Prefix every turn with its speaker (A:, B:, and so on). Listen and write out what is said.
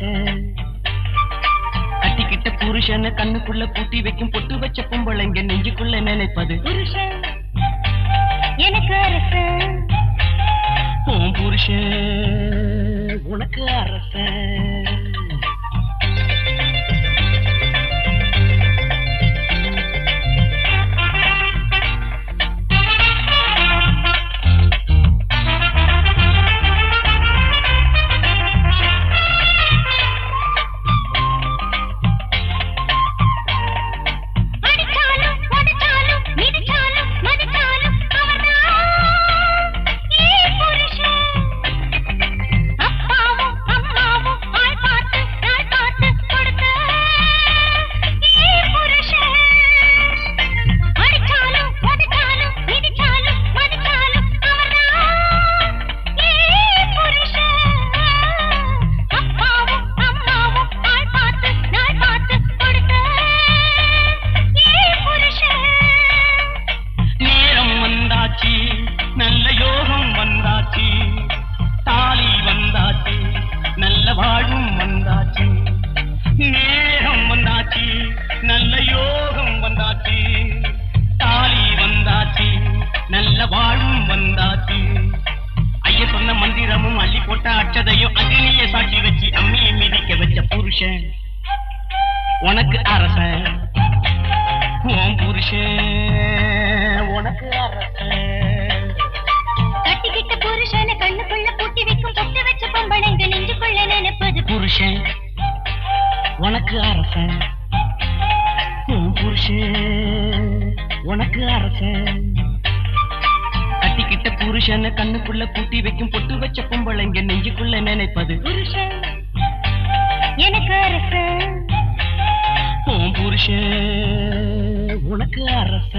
A: அரசன் கட்டிக்கிட்ட புருஷனை கண்ணுக்குள்ள பூட்டி வைக்கும் பொட்டு வச்ச பொம்பளைங்க நெஞ்சுக்குள்ள நினைப்பது
B: புருஷன் எனக்கு அரசன்
A: உன் புருஷன் உனக்கு அரசன்
B: அடிச்சாலும் உடைச்சாலும் மிதிச்சாலும் மதிச்சாலும் அவர்தான் ஏன் புருஷன் அப்பாவும் அம்மாவும் ஆள் பார்த்து நாள் பார்த்து கொடுத்த ஏன் புருஷன் அடிச்சாலும் உடைச்சாலும் மிதிச்சாலும் மதிச்சாலும் அவர்தான் ஏன் புருஷன் அப்பாவும் அம்மாவும் ஆள் பார்த்து நாள் பார்த்து கொடுத்த ஏன் புருஷன்
A: நேரம் வந்தாச்சு நல்ல யோகம் வந்தாச்சு தாலி வந்தாச்சு நல்ல வாழும் வந்தாச்சு நேரம் வந்தாச்சு நல்ல யோகம் வந்தாச்சு தாலி வந்தாச்சு நல்ல வாழும் வந்தாச்சு ஐய சொன்ன மந்திரமும் அள்ளி போட்ட அச்சதையும் அக்னிய சாட்சி வச்சு அம்மியை மிதிக்க வச்ச புருஷன் உனக்கு அரசன் உன் புருஷன் உனக்கு அரசன்
B: கட்டிக்கிட்ட புருஷனை கண்ணுக்குள்ள பூட்டி வைக்கும் பொட்டு வச்ச பொம்பளைங்க நெஞ்சுக்குள்ள நினைப்பது
A: புருஷன் உனக்கு அரசன் உன் புருஷன் உனக்கு அரசன் கட்டிக்கிட்ட புருஷனை கண்ணுக்குள்ள பூட்டி வைக்கும் பொட்டு வச்ச பொம்பளைங்க நெஞ்சுக்குள்ள நினைப்பது
B: புருஷன் எனக்கு அரசன்
A: உன் புருஷன் உனக்கு அரசன்